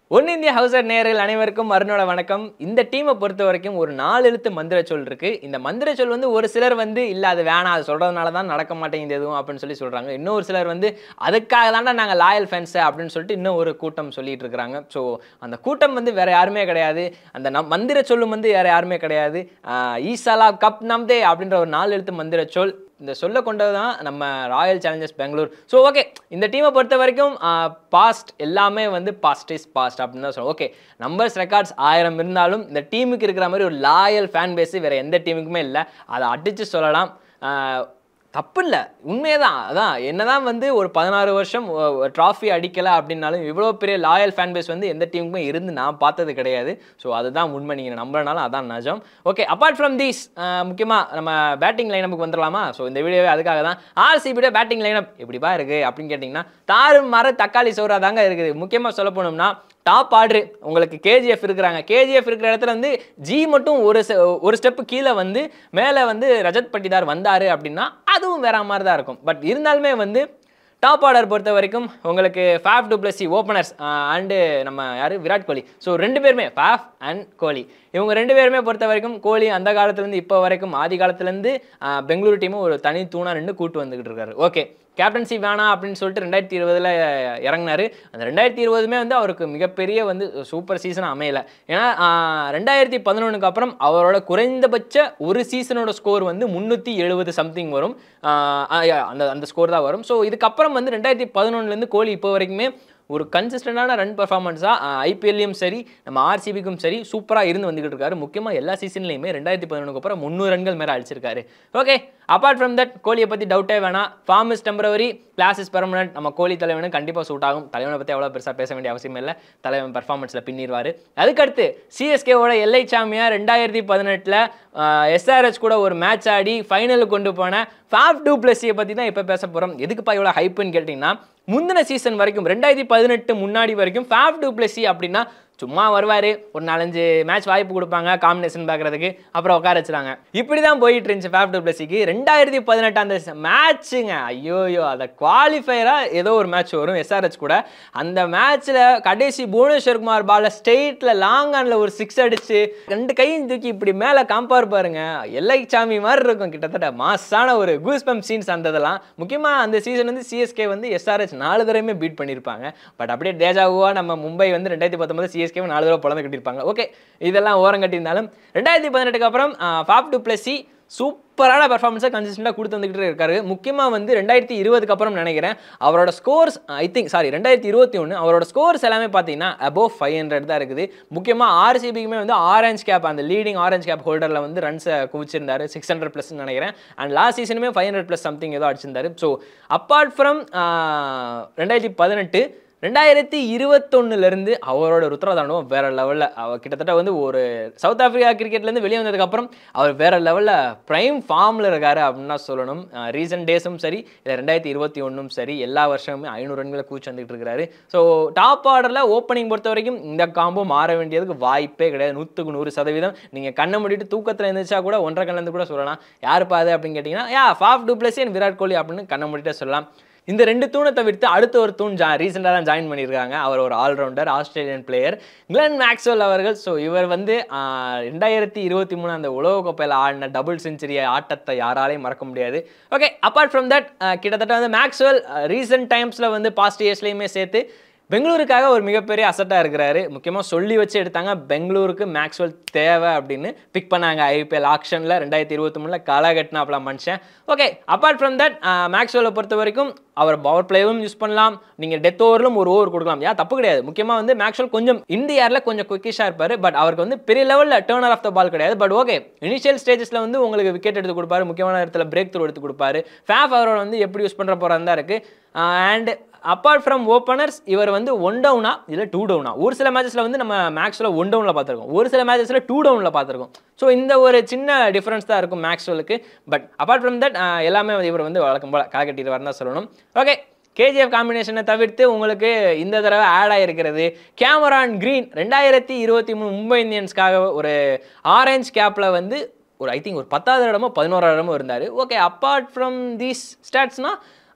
one India Housel நேயர்கள் அனைவருக்கும் மறுநோட வணக்கம் இந்த டீமை பொறுத்த வரைக்கும் ஒரு நாலு எழுத்து மந்திர சொல் இருக்கு இந்த மந்திர சொல் வந்து ஒரு சிலர் வந்து இல்ல அது வேணாம் அது சொல்றதுனால தான் நடக்க மாட்டேங்குது எதுவும் அப்படின்னு சொல்லி சொல்றாங்க இன்னொரு சிலர் வந்து அதுக்காக தாண்டா நாங்கள் லாயல் ஃபேன்ஸ் அப்படின்னு சொல்லிட்டு இன்னும் ஒரு கூட்டம் சொல்லிட்டு இருக்கிறாங்க ஸோ அந்த கூட்டம் வந்து வேற யாருமே கிடையாது அந்த நம் மந்திர சொல்லும் வந்து வேற யாருமே கிடையாது ஆஹ் ஈசாலா கப் நம்தே அப்படின்ற ஒரு நாலு எழுத்து மந்திர சொல் இந்த சொல்ல கொண்டது தான் நம்ம Royal Challengers Bangalore so okay இந்த டீமை பொறுத்த வரைக்கும் பாஸ்ட் எல்லாமே வந்து பாஸ்ட் இஸ் பாஸ்ட் அப்படின்னு தான் சொல்லுவோம் ஓகே நம்பர்ஸ் ரெக்கார்ட்ஸ் ஆயிரம் இருந்தாலும் இந்த டீமுக்கு இருக்கிற மாதிரி ஒரு லாயல் ஃபேன் பேஸ் வேறு எந்த டீமுக்குமே இல்லை அதை அடித்து சொல்லலாம் ஆஹ் தப்பு இல்லை உண்மையே தான் அதான் என்னதான் வந்து ஒரு பதினாறு வருஷம் ட்ராஃபி அடிக்கலை அப்படின்னாலும் இவ்வளோ பெரிய லாயல் ஃபேன் பேஸ் வந்து எந்த டீமுக்குமே இருந்து நான் பார்த்தது கிடையாது ஸோ அதுதான் உண்மை நீங்கள் நம்புறனாலும் அதான் நிஜம் ஓகே அப்பார்ட் ஃப்ரம் தீஸ் முக்கியமாக நம்ம பேட்டிங் லைனப்புக்கு வந்துடலாமா ஸோ இந்த வீடியோவே அதுக்காக தான் ஆர்சிபியோட பேட்டிங் லைனப் எப்படிப்பா இருக்குது அப்படின்னு கேட்டிங்கன்னா தாறு மர தக்காளி சோறா தாங்க இருக்குது முக்கியமாக சொல்ல போனோம்னா டாப் ஆர்டர் உங்களுக்கு கேஜிஎஃப் இருக்கிறாங்க கேஜிஎஃப் இருக்கிற இடத்துல வந்து ஜி மட்டும் ஒரு se- ஒரு ஸ்டெப்பு கீழே வந்து மேலே வந்து ரஜத் பட்டிதார் வந்தார் அப்படின்னா அதுவும் வேற மாதிரி தான் இருக்கும் பட் இருந்தாலுமே வந்து டாப் ஆர்டர் பொறுத்த வரைக்கும் உங்களுக்கு ஃபேஃப் டுப்ளசி ஓப்பனர்ஸ் அண்டு நம்ம யார் விராட் கோலி ஸோ ரெண்டு பேருமே ஃபேஃப் அண்ட் கோலி இவங்க ரெண்டு பேருமே பொறுத்த வரைக்கும் கோலி அந்த காலத்துலேருந்து இப்போ வரைக்கும் ஆதி காலத்துலேருந்து பெங்களூரு டீமும் ஒரு தனி தூணா ரெண்டு கூட்டு வந்துக்கிட்டு இருக்காரு ஓகே கேப்டன்சி வேணாம் அப்படின்னு சொல்லிட்டு ரெண்டாயிரத்தி இருபதில் இறங்கினாரு அந்த ரெண்டாயிரத்தி இருபதுமே வந்து அவருக்கு மிகப்பெரிய வந்து சூப்பர் சீசன் அமையல ஏன்னா ஆஹ், ரெண்டாயிரத்தி பதினொன்றுக்கு அப்புறம் அவரோட குறைந்தபட்ச ஒரு சீசனோட ஸ்கோர் வந்து முந்நூற்றி எழுபது சம்திங் வரும் ஆஹ், ஆஹ், yeah, அந்த அந்த ஸ்கோர் தான் வரும் ஸோ இதுக்கப்புறம் வந்து ரெண்டாயிரத்தி பதினொன்றுலேருந்து கோலி இப்போ வரைக்குமே ஒரு கன்சிஸ்டண்டான ரன் பர்ஃபார்மன்ஸாக ஐபிஎல்லையும் சரி நம்ம ஆர்சிபிக்கும் சரி சூப்பராக இருந்து வந்துகிட்டு இருக்காரு முக்கியமாக எல்லா சீசன்லையுமே ரெண்டாயிரத்தி பதினொன்றுக்கு அப்புறம் முந்நூறு ரன்கள் மேலே அடிச்சிருக்காரு ஓகே அப்பார்ட் ஃப்ரம் தட் கோலியை பற்றி டவுட்டே வேணாம் form is temporary class is permanent நம்ம கோலி தலைவனுக்கு கண்டிப்பாக சூட் ஆகும் தலைவனை பற்றி அவ்வளோ பெருசாக பேச வேண்டிய அவசியம் இல்லை தலைவன் பர்ஃபார்மன்ஸில் பின்னிடுவார் அதுக்கடுத்து சிஎஸ்கேவோட எல்லை சாமியார் ரெண்டாயிரத்தி பதினெட்டில் எஸ்ஆர்ஹெச் கூட ஒரு மேட்ச் ஆடி ஃபைனலுக்கு கொண்டு போன ஃபேப் டூ பிளஸியை பற்றி தான் இப்போ பேச போகிறோம் எதுக்குப்பா இவ்வளோ ஹைப்புன்னு கேட்டிங்கன்னா முந்தின சீசன் வரைக்கும் ரெண்டாயிரத்தி பதினெட்டு முன்னாடி வரைக்கும் ஃபேப் டூ பிளஸி அப்படின்னா சும்மா வருவார் ஒரு நாலஞ்சு மேட்ச் வாய்ப்பு கொடுப்பாங்க காம்பினேஷன் பார்க்குறதுக்கு அப்புறம் உட்கார வச்சுறாங்க இப்படி தான் போயிட்டு இருந்துச்சு ஃபேப் டூ பிளஸிக்கு ரெண்டாயிரத்தி பதினெட்டு அந்த மேட்ச்சுங்க ஐயோயோ அதை குவாலிஃபயராக ஏதோ ஒரு மேட்ச் வரும் எஸ்ஆர்ஹெச் கூட அந்த மேட்ச்சில் கடைசி புவனேஸ்வர் குமார் பால ஸ்ட்ரெயிட்டில் லாங் ஆனில் ஒரு சிக்ஸ் அடிச்சு ரெண்டு கையும் தூக்கி இப்படி மேலே காம்பார் பாருங்க எல்லை சாமி மாதிரி இருக்கும் கிட்டத்தட்ட மாசான ஒரு கூஸ் பம்ப் சீன்ஸ் அந்த இதெல்லாம் முக்கியமாக அந்த சீசன் வந்து சிஎஸ்கே வந்து எஸ்ஆர்ஹெச் நாலு தடவையுமே பீட் பண்ணியிருப்பாங்க பட் அப்படியே டேஜாவுவா நம்ம மும்பை வந்து ரெண்டாயிரத்தி பத்தொன்பது சிஎஸ்கே நாலு தடவை பிறந்து கட்டியிருப்பாங்க ஓகே இதெல்லாம் ஓரம் கட்டியிருந்தாலும் ரெண்டாயிரத்தி பதினெட்டுக்கு அப்புறம் ஃபாப் டு பிளஸி சூப்பரான பெர்ஃபார்மன்ஸை கன்சிஸ்டண்டாக கொடுத்து வந்துக்கிட்டு இருக்காரு முக்கியமாக வந்து ரெண்டாயிரத்தி இருபதுக்கு அப்புறம் நினைக்கிறேன் அவரோட ஸ்கோர்ஸ் ஐ திங்க் சாரி ரெண்டாயிரத்தி இருபத்தி ஒன்று அவரோட ஸ்கோர்ஸ் எல்லாமே பார்த்தீங்கன்னா அபோவ் ஃபைவ் ஹண்ட்ரட் தான் இருக்குது முக்கியமாக ஆர்சிபிக்குமே வந்து ஆரஞ்ச் கேப் அந்த லீடிங் ஆரஞ்ச் கேப் ஹோல்டரில் வந்து ரன்ஸை குவிச்சிருந்தாரு சிக்ஸ் ஹண்ட்ரட் ப்ளஸ் நினைக்கிறேன் அண்ட் லாஸ்ட் சீசனுமே ஃபைவ் ஹண்ட்ரட் ப்ளஸ் சம்திங் ஏதோ அடிச்சிருந்தாரு ஸோ அப்பார்ட் ஃப்ரம் ரெண்டாயிரத்தி பதினெட்டு ரெண்டாயிரத்தி இருபத்தொன்னுலேருந்து அவரோட ருத்ரதாண்டவம் வேற லெவலில் அவர் கிட்டத்தட்ட வந்து ஒரு சவுத் ஆப்பிரிக்கா கிரிக்கெட்லேருந்து வெளியே வந்ததுக்கப்புறம் அவர் வேற லெவலில் ப்ரைம் ஃபார்மில் இருக்காரு அப்படின்னு தான் சொல்லணும் ரீசன்ட் டேஸும் சரி இல்லை ரெண்டாயிரத்தி இருபத்தி ஒன்றும் சரி எல்லா வருஷமுமே ஐநூறு ரன்களை கூச்சு வந்துட்டு இருக்கிறாரு ஸோ டாப் ஆர்டரில் ஓப்பனிங் பொறுத்த வரைக்கும் இந்த காம்போ மாற வேண்டியதுக்கு வாய்ப்பே கிடையாது நூற்றுக்கு நூறு சதவீதம் நீங்கள் கண்ணை மூடிட்டு தூக்கத்தில் இருந்துச்சா கூட ஒன்றரை கண்ணிலேருந்து கூட சொல்லலாம் யாருப்பா அது அப்படின்னு கேட்டிங்கன்னா yeah Faf du Plessis and Virat Kohli அப்படின்னு கண்ணை மூடிட்டே சொல்லலாம் இந்த ரெண்டு தூணை தவிர்த்து அடுத்த ஒரு தூண் ஜா ரீசெண்டாக தான் ஜாயின் பண்ணியிருக்காங்க அவர் ஒரு all rounder Australian player Glenn Maxwell அவர்கள் ஸோ இவர் வந்து ஆஹ், ரெண்டாயிரத்தி இருபத்தி மூணு அந்த உலகக்கோப்பையில் ஆடின டபுள் செஞ்சுரி ஆட்டத்தை யாராலையும் மறக்க முடியாது ஓகே அப்பார்ட் ஃப்ரம் தட் கிட்டத்தட்ட வந்து மேக்ஸ்வெல் ரீசெண்ட் டைம்ஸில் வந்து பாஸ்ட் இயர்ஸ்லையுமே சேர்த்து பெங்களூருக்காக ஒரு மிகப்பெரிய அசட்டாக இருக்கிறாரு முக்கியமாக சொல்லி வச்சு எடுத்தாங்க பெங்களூருக்கு மேக்ஸ்வெல் தேவை அப்படின்னு பிக் பண்ணாங்க ஐபிஎல் ஆக்ஷனில் ரெண்டாயிரத்தி இருபத்தி மூணில் களை கட்டினாப்ல மனுஷன் ஓகே அப்பார்ட் ஃப்ரம் தட் மேக்ஸ்வெல்லை பொறுத்த வரைக்கும் அவர் பவர் பிளேவும் யூஸ் பண்ணலாம் நீங்கள் டெத் ஓவரிலும் ஒரு ஓவர் கொடுக்கலாம் யா தப்பு கிடையாது முக்கியமாக வந்து மேக்ஸ்வெல் கொஞ்சம் இந்த இயரில் கொஞ்சம் குயிக்கிஷாக இருப்பார் பட் அவருக்கு வந்து பெரிய லெவலில் டேர்னர் ஆஃப் த பால் கிடையாது பட் ஓகே இனிஷியல் ஸ்டேஜஸில் வந்து உங்களுக்கு விக்கெட் எடுத்து கொடுப்பாரு முக்கியமான இடத்துல பிரேக் த்ரூ எடுத்து கொடுப்பாரு ஃபேஃப் அவரோட வந்து எப்படி யூஸ் பண்ணுற போகிறாரு தான் இருக்குது அண்ட் அப்பார்ட் ஃப்ரம் ஓப்பனர்ஸ் இவர் வந்து ஒன் டவுனா இல்லை டூ டவுனா ஒரு சில மேட்சஸில் வந்து நம்ம மேக்ஸில் ஒன் டவுனில் பார்த்துருக்கோம் ஒரு சில மேட்சஸில் டூ டவுனில் பார்த்துருக்கோம் ஸோ இந்த ஒரு சின்ன டிஃப்ரென்ஸ் தான் இருக்கும் மேக்ஸ்வெலுக்கு பட் அப்பார்ட் ஃப்ரம் தட் எல்லாமே இவர் வந்து வழக்கம் போல் களை கட்டிட்டு வரதான் சொல்லணும் ஓகே கேஜிஎஃப் காம்பினேஷனை தவிர்த்து உங்களுக்கு இந்த தடவை ஆட் ஆகிருக்கிறது கேமரான் கிரீன் ரெண்டாயிரத்தி இருபத்தி மூணு மும்பை இந்தியன்ஸ்க்காக ஒரு ஆரஞ்ச் கேப்பில் வந்து ஒரு ஐ திங்க் ஒரு பத்தாவது இடமோ பதினோராவது இடமோ இருந்தார் ஓகே அப்பார்ட் ஃப்ரம் தீஸ் ஸ்டாட்ஸ்னால்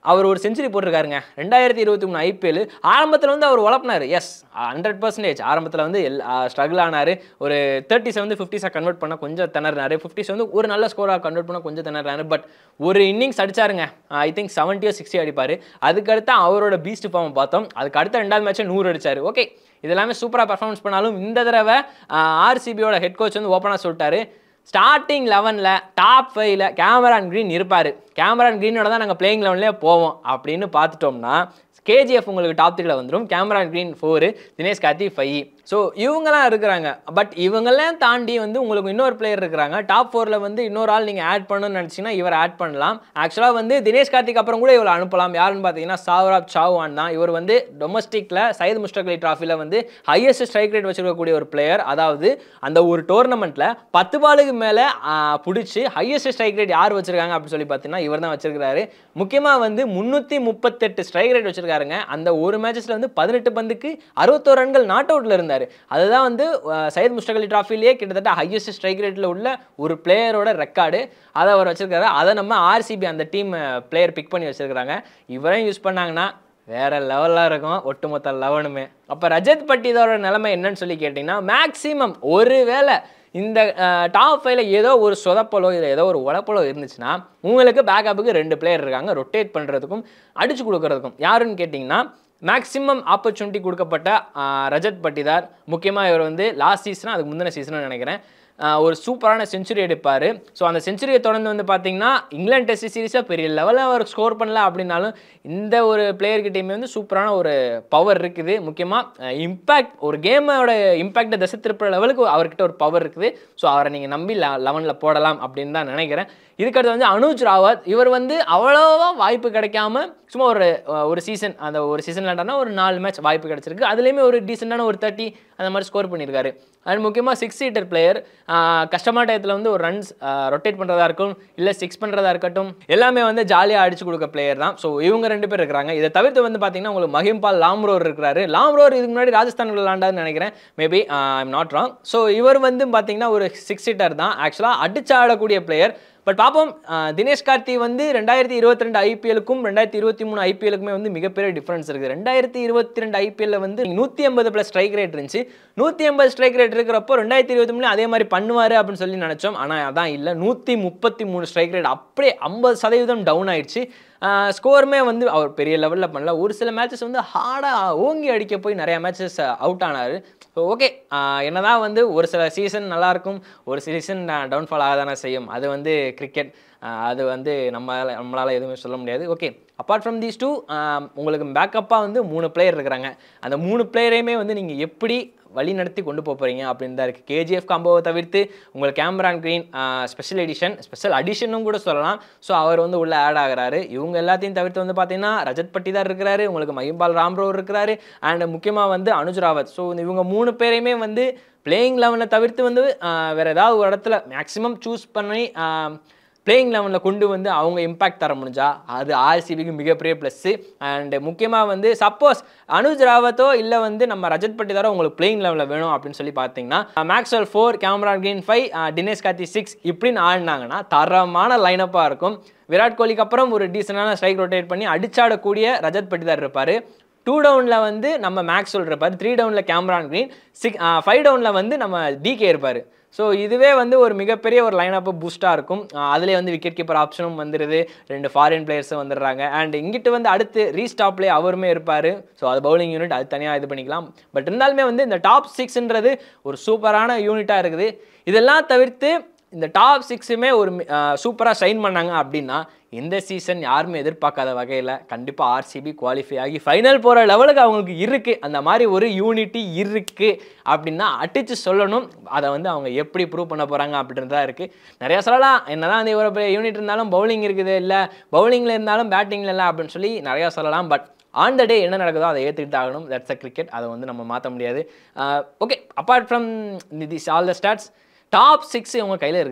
அவர் ஒரு செஞ்சுரி போட்டிருக்காருங்க ரெண்டாயிரத்தி இருபத்தி மூணு ஐபிஎல் ஆரம்பத்தில் வந்து அவர் உழப்பினார் எஸ் ஹண்ட்ரட் பர்சன்டேஜ் ஆரம்பத்தில் வந்து எல் ஸ்ட்ரகிள் ஆனார் ஒரு தேர்ட்டிஸை வந்து ஃபிஃப்டிஸாக கன்வெர்ட் பண்ண கொஞ்சம் திணறினாரு ஃபிஃப்டிஸ் வந்து ஒரு நல்ல ஸ்கோராக கன்வெர்ட் பண்ண கொஞ்சம் திணறாரு பட் ஒரு இன்னிங்ஸ் அடிச்சாருங்க ஐ திங்க் செவன்ட்டியோ சிக்ஸ்டி அடிப்பார் அதுக்கடுத்து அவரோட பீஸ்ட் ஃபார்ம் பார்த்தோம் அதுக்கு அடுத்த ரெண்டாவது மேட்ச்சை நூறு அடிச்சார் ஓகே இதெல்லாமே சூப்பராக பர்ஃபார்மன்ஸ் பண்ணாலும் இந்த தடவை ஆர்சிபியோட ஹெட் கோச் வந்து ஓப்பனாக சொல்லிட்டாரு ஸ்டார்டிங் லெவனில் டாப் ஃபைவ்ல கேமரான் க்ரீன் இருப்பார் கேமரான் க்ரீனோட தான் நாங்கள் பிளேயிங் லெவன்லேயே போவோம் அப்படின்னு பார்த்துட்டோம்னா கேஜிஎஃப் உங்களுக்கு டாப் த்ரீல வந்துடும் Cameron Green four Dinesh Karthik five so இவங்கெல்லாம் இருக்கிறாங்க பட் இவங்கெல்லாம் தாண்டி வந்து உங்களுக்கு இன்னொரு பிளேயர் இருக்கிறாங்க டாப் ஃபோரில் வந்து இன்னொரு ஆள் நீங்கள் ஆட் பண்ணணும்னு நினச்சிங்கன்னா இவர் ஆட் பண்ணலாம் ஆக்சுவலாக வந்து தினேஷ் கார்த்திக் அப்புறம் கூட இவர் அனுப்பலாம் யாருன்னு பார்த்தீங்கன்னா சாவராப் சாவான் தான் இவர் வந்து டொமஸ்டிக்கில் சையத் முஸ்டக் அலி ட்ராஃபியில் வந்து ஹையஸ்ட் ஸ்ட்ரைக் ரேட் வச்சிருக்கக்கூடிய ஒரு பிளேயர் அதாவது அந்த ஒரு டோர்னமெண்ட்டில் பத்து பாலுக்கு மேலே பிடிச்சி ஹையஸ்ட் ஸ்ட்ரைக் ரேட் யார் வச்சிருக்காங்க அப்படின்னு சொல்லி பார்த்தீங்கன்னா இவர் தான் வச்சிருக்காரு முக்கியமாக வந்து முந்நூற்றி முப்பத்தெட்டு ஸ்ட்ரைக் ரேட் வச்சிருக்காருங்க அந்த ஒரு மேட்சஸில் வந்து பதினெட்டு பந்துக்கு அறுபத்தோரு ரன்கள் நாட் அவுட்டில் இருந்தார் அதுதான் வந்து அஹ், சையத் முஸ்டக் அலி ட்ராஃபிலேயே கிட்டத்தட்ட ஹையஸ்ட் ஸ்ட்ரைக் ரேட்டில் உள்ள ஒரு பிளேயரோட ரெக்கார்டு அதை அவர் வச்சிருக்காரு அதை நம்ம ஆர்சிபி அந்த டீம் பிளேயர் பிக் பண்ணி வச்சிருக்காங்க இவரையும் யூஸ் பண்ணாங்கன்னா வேற லெவலாக இருக்கும் ஒட்டுமொத்த லெவனுமே அப்போ ரஜத் பட்டிதாரோட நிலைமை என்னன்னு சொல்லி கேட்டிங்கன்னா மேக்ஸிமம் ஒரு வேளை இந்த டாப் ஃபைவ்ல ஏதோ ஒரு சொதப்பலோ இல்லை ஏதோ ஒரு உழப்பலோ இருந்துச்சுன்னா உங்களுக்கு பேக்கப்புக்கு ரெண்டு பிளேயர் இருக்காங்க ரொட்டேட் பண்ணுறதுக்கும் அடிச்சு கொடுக்கறதுக்கும் யாருன்னு கேட்டிங்கன்னா மேக்ஸிமம் ஆப்பர்ச்சுனிட்டி கொடுக்கப்பட்ட ஆஹ், ரஜத் பட்டிதார் முக்கியமாக இவர் வந்து லாஸ்ட் சீசனாக அதுக்கு முந்தின சீசனும் நினைக்கிறேன் ஆஹ், ஒரு சூப்பரான செஞ்சுரி எடுப்பார் ஸோ அந்த செஞ்சுரியை தொடர்ந்து வந்து பார்த்தீங்கன்னா இங்கிலாந்து டெஸ்ட் சீரிஸாக பெரிய லெவலில் அவர் ஸ்கோர் பண்ணல அப்படின்னாலும் இந்த ஒரு பிளேயர்கிட்டையுமே வந்து சூப்பரான ஒரு பவர் இருக்குது முக்கியமாக இம்பேக்ட் ஒரு கேமோட இம்பேக்டை தசை திருப்புற லெவலுக்கு அவர்கிட்ட ஒரு பவர் இருக்குது ஸோ அவரை நீங்கள் நம்பி லெவனில் போடலாம் அப்படின்னு தான் நினைக்கிறேன் இதுக்கடுத்து வந்து அனுஜ் ராவத் இவர் வந்து அவ்வளோவா வாய்ப்பு கிடைக்காம சும்மா ஒரு அஹ், ஒரு சீசன் அந்த ஒரு சீசன் விளாண்டானா ஒரு நாலு மேட்ச் வாய்ப்பு கிடைச்சிருக்கு அதுலேயுமே ஒரு டீசெண்டான ஒரு தேர்ட்டி அந்த மாதிரி ஸ்கோர் பண்ணியிருக்காரு அண்ட் முக்கியமாக சிக்ஸ் சீட்டர் பிளேயர் கஷ்டமான டயத்தில் வந்து ஒரு ரன்ஸ் ரொட்டேட் பண்ணுறதா இருக்கும் இல்லை சிக்ஸ் பண்ணுறதா இருக்கட்டும் எல்லாமே வந்து ஜாலியாக அடிச்சு கொடுக்க பிளேயர் தான் ஸோ இவங்க ரெண்டு பேர் இருக்கிறாங்க இதை தவிர்த்து வந்து பார்த்தீங்கன்னா உங்களுக்கு மஹிம்பால் லாம்ரோர் இருக்கிறாரு லாம்ரோர் இதுக்கு முன்னாடி ராஜஸ்தான் விளாண்டாருன்னு நினைக்கிறேன் maybe I'm not wrong so இவர் வந்து பார்த்தீங்கன்னா ஒரு சிக்ஸ் சீட்டர் தான் ஆக்சுவலாக அடிச்சு ஆடக்கூடிய பிளேயர் பட் பார்ப்போம் அஹ், தினேஷ் கார்த்தி வந்து ரெண்டாயிரத்தி இருபத்தி ரெண்டு ஐபிஎலுக்கும் ரெண்டாயிரத்தி இருபத்தி மூணு ஐபிஎலுக்குமே வந்து மிகப்பெரிய டிஃபரன்ஸ் இருக்குது ரெண்டாயிரத்தி இருபத்தி ரெண்டு ஐபிஎல்ல வந்து நூற்றி ஐம்பது ப்ளஸ் ஸ்ட்ரைக் ரேட் இருந்துச்சு நூற்றி ஐம்பது ஸ்ட்ரைக் ரேட் இருக்கிறப்போ ரெண்டாயிரத்தி இருபத்தி மூணு அதே மாதிரி பண்ணுவார் அப்படின்னு சொல்லி நினச்சோம் ஆனால் அதான் இல்லை நூற்றி முப்பத்தி மூணு ஸ்ட்ரைக் ரேட் அப்படியே ஐம்பது சதவீதம் டவுன் ஆயிடுச்சு ஸ்கோருமே வந்து அவர் பெரிய லெவலில் பண்ணல ஒரு சில மேட்சஸ் வந்து ஹார்டாக ஓங்கி அடிக்க போய் நிறைய மேட்சஸ் அவுட் ஆனார் ஸோ ஓகே என்னதான் வந்து ஒரு சில சீசன் நல்லாயிருக்கும் ஒரு சீசன் டவுன்ஃபால் ஆக தானே செய்யும் அது வந்து கிரிக்கெட் அது வந்து நம்மளால் நம்மளால் எதுவுமே சொல்ல முடியாது okay apart from these two உங்களுக்கு பேக்கப்பாக வந்து மூணு பிளேயர் இருக்கிறாங்க அந்த மூணு பிளேயரையுமே வந்து நீங்கள் எப்படி வழி நடத்தி கொண்டு போக போகிறீங்க அப்படின்னு தான் இருக்குது கேஜிஎஃப் காம்போவை தவிர்த்து உங்களுக்கு Cameron Green special edition special அடிஷனும் கூட சொல்லலாம் ஸோ அவர் வந்து உள்ளே ஆட் ஆகுறாரு இவங்க எல்லாத்தையும் தவிர்த்து வந்து பார்த்தீங்கன்னா ரஜத் பட்டிதார் இருக்கிறாரு உங்களுக்கு மகிம்பால் ராம்ரோ இருக்கிறாரு அண்ட் முக்கியமாக வந்து அனுஜ் ராவத் ஸோ இவங்க மூணு பேரையுமே வந்து பிளேயிங் லெவனை தவிர்த்து வந்து ஆஹ், வேற ஏதாவது ஒரு இடத்துல மேக்ஸிமம் சூஸ் பண்ணி பிளேயிங் லெவனில் கொண்டு வந்து அவங்க இம்பாக்ட் தர முடிஞ்சா அது ஆர்சிபிக்கு மிகப்பெரிய ப்ளஸ்ஸு அண்ட் முக்கியமாக வந்து சப்போஸ் அனுஜ் ராவத்தோ இல்லை வந்து நம்ம ரஜத் பட்டிதாரோ உங்களுக்கு பிளேயிங் லெவலில் வேணும் அப்படின்னு சொல்லி பார்த்தீங்கன்னா Maxwell four Cameron Green five Dinesh Karthik six இப்படின்னு ஆடினாங்கன்னா தரமான லைனப்பாக இருக்கும் விராட் கோலிக்கு அப்புறம் ஒரு டீசெண்டான ஸ்ட்ரைக் ரொட்டேட் பண்ணி அடிச்சாடக்கூடிய ரஜத் பட்டிதார் இருப்பார் டூ டவுனில் வந்து நம்ம மேக்ஸ்வெல் இருப்பார் த்ரீ டவுனில் கேமரான் கிரீன் சிக் ஃபைவ் டவுனில் வந்து நம்ம டிகே இருப்பார் ஸோ இதுவே வந்து ஒரு மிகப்பெரிய ஒரு லைனப்பு பூஸ்ட்டாக இருக்கும் அதிலே வந்து விக்கெட் கீப்பர் ஆப்ஷனும் வந்துடுது ரெண்டு ஃபாரின் பிளேயர்ஸும் வந்துடுறாங்க அண்ட் இங்கிட்டு வந்து அடுத்து ரீஸ்டாப்லேயே அவருமே இருப்பார் ஸோ அது பவுலிங் யூனிட் அது தனியாக இது பண்ணிக்கலாம் பட் இருந்தாலுமே வந்து இந்த டாப் சிக்ஸ்ன்றது ஒரு சூப்பரான யூனிட்டாக இருக்குது இதெல்லாம் தவிர்த்து இந்த டாப் சிக்ஸுமே ஒரு சூப்பராக ஷைன் பண்ணாங்க அப்படின்னா இந்த சீசன் யாருமே எதிர்பார்க்காத வகையில் கண்டிப்பாக ஆர்சிபி குவாலிஃபை ஆகி ஃபைனல் போகிற லெவலுக்கு அவங்களுக்கு இருக்குது அந்த மாதிரி ஒரு யூனிட்டி இருக்குது அப்படின்னா அடித்து சொல்லணும் அதை வந்து அவங்க எப்படி ப்ரூவ் பண்ண போகிறாங்க அப்படின்றதா இருக்குது நிறையா சொல்லலாம் என்னதான் அந்த இவ்வளோ பெரிய யூனிட் இருந்தாலும் பவுலிங் இருக்குது இல்லை பவுலிங்கில் இருந்தாலும் பேட்டிங்கில் இல்லை அப்படின்னு சொல்லி நிறையா சொல்லலாம் பட் ஆன் த டே என்ன நடக்குதோ அதை ஏற்றுக்கிட்டு ஆகணும் தட்ஸ் அ கிரிக்கெட் அதை வந்து நம்ம மாற்ற முடியாது okay apart from this all the stats top six உங்கள் கையில் இருக்குங்க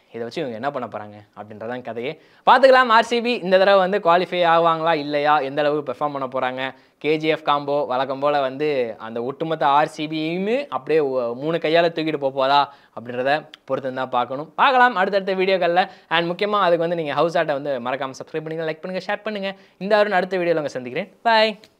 இதை வச்சு இவங்க என்ன பண்ண போகிறாங்க அப்படின்றதான் கதையே பார்த்துக்கலாம் ஆர்சிபி இந்த தடவை வந்து குவாலிஃபை ஆவாங்களா இல்லையா எந்த அளவுக்கு பெர்ஃபார்ம் பண்ண போகிறாங்க கேஜிஎஃப் காம்போ வழக்கம் போல் வந்து அந்த ஒட்டுமொத்த ஆர்சிபியுமே அப்படியே ஒ- மூணு கையால் தூக்கிட்டு போக போதா அப்படின்றத பொறுத்து தான் பார்க்கணும் பார்க்கலாம் அடுத்தடுத்த வீடியோக்களில் அண்ட் முக்கியமாக அதுக்கு வந்து நீங்கள் ஹவுஸ் ஆட்டை வந்து மறக்காமல் சப்ஸ்கிரைப் பண்ணுங்கள் லைக் பண்ணுங்கள் ஷேர் பண்ணுங்கள் இந்த வாரம் அடுத்த வீடியோவில் உங்க சந்திக்கிறேன் பாய்